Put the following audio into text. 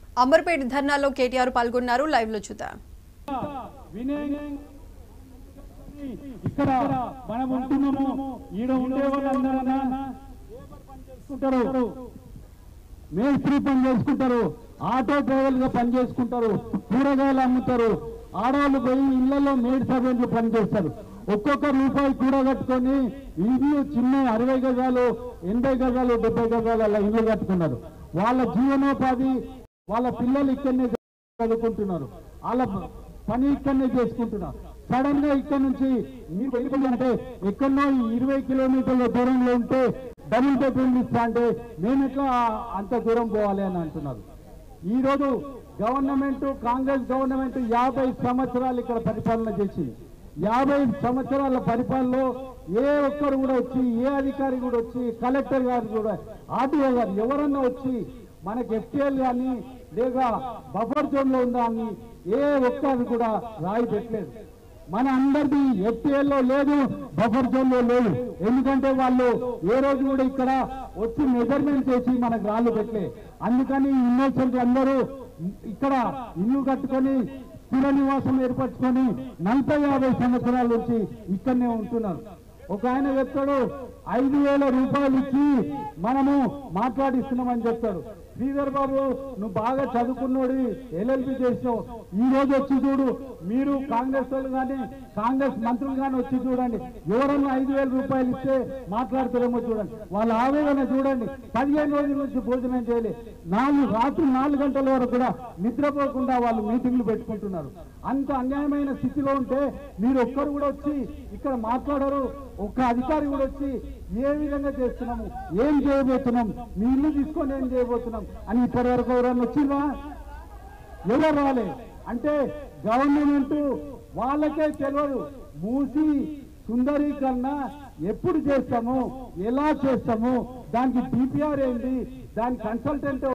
అంబర్పేట ధర్నాలో కేటీఆర్ పాల్గొన్నారు లైవ్ లో చూద్దాం ఇక్కడ మనం ఉంటున్నాము ఈడ ఉండే వాళ్ళందరూ చేసుకుంటారు మేస్త్రి పని చేసుకుంటారు ఆటో డ్రైవర్ గా పని చేసుకుంటారు కూరగాయలు అమ్ముతారు ఆడవాళ్ళు పోయి ఇళ్లలో మేడ్ సర్వెంట్లు పని చేస్తారు ఒక్కొక్క రూపాయి కూడగట్టుకొని ఇల్లు చిన్న అరవై గజాలు ఎనభై గజాలు డెబ్బై గజాలు అలా ఇల్లు కట్టుకున్నారు వాళ్ళ జీవనోపాధి వాళ్ళ పిల్లలు ఇక్కడనే చదువుకుంటున్నారు వాళ్ళ పని ఇక్కడనే చేసుకుంటున్నారు సడన్ గా ఇక్కడ నుంచి మీరు వెళ్ళిపోయిందంటే ఎక్కడో ఈ ఇరవై కిలోమీటర్ల దూరంలో ఉంటే డబుల్ బెడ్రూమ్ ఇస్తా అంటే మేము ఎట్లా అంత దూరం పోవాలి అని అంటున్నారు ఈ రోజు గవర్నమెంట్ కాంగ్రెస్ గవర్నమెంట్ యాభై సంవత్సరాలు ఇక్కడ పరిపాలన చేసింది యాభై సంవత్సరాల పరిపాలనలో ఏ ఒక్కరు కూడా వచ్చి ఏ అధికారి కూడా వచ్చి కలెక్టర్ గారు కూడా ఆర్టీఓ గారు ఎవరన్నా వచ్చి మనకి ఎఫ్టీఎల్ కానీ లేక బఫర్ జోన్ లో ఉందా అని ఏ ఒక్కరు కూడా రాయి పెట్టలేదు మన అందరిది ఎఫ్టీఎల్ లో లేదు బఫర్ జోన్ లో లేదు ఎందుకంటే వాళ్ళు ఏ రోజు కూడా ఇక్కడ వచ్చి మెజర్మెంట్ చేసి మనకు రాళ్ళు పెట్టలే అందుకని ఇన్నోసెంట్ అందరూ ఇక్కడ ఇల్లు కట్టుకొని స్థిర నివాసం ఏర్పరచుకొని నలభై యాభై సంవత్సరాల నుంచి ఇక్కడనే ఉంటున్నారు ఒక ఆయన చెప్తాడు ఐదు వేల రూపాయలు ఇచ్చి మనము మాట్లాడిస్తున్నామని చెప్తాడు శ్రీధర్ బాబు నువ్వు బాగా చదువుకున్నోడి ఎల్ఎల్బి చేసినావు ఈ రోజు వచ్చి చూడు మీరు కాంగ్రెస్ వాళ్ళు కానీ కాంగ్రెస్ మంత్రులు కానీ వచ్చి చూడండి ఎవరన్నా ఐదు వేల రూపాయలు ఇస్తే మాట్లాడతారేమో చూడండి వాళ్ళ ఆవేదన చూడండి పదిహేను రోజుల నుంచి భోజనం చేయలే నాలుగు రాత్రి నాలుగు గంటల వరకు కూడా నిద్రపోకుండా వాళ్ళు మీటింగ్లు పెట్టుకుంటున్నారు అంత అన్యాయమైన స్థితిలో ఉంటే మీరు ఒక్కరు కూడా వచ్చి ఇక్కడ మాట్లాడరు ఒక్క అధికారి కూడా వచ్చి ఏ విధంగా చేస్తున్నాము ఏం చేయబోతున్నాం మీ ఇల్లు తీసుకొని ఏం చేయబోతున్నాం అని ఇప్పటి వరకు ఎవరైనా వచ్చిందా ఎవరు రాలే అంటే గవర్నమెంట్ వాళ్ళకే తెలియదు మూసి సుందరీకరణ ఎప్పుడు చేస్తాము ఎలా చేస్తాము దానికి డిపిఆర్ ఏంటి దాని కన్సల్టెంట్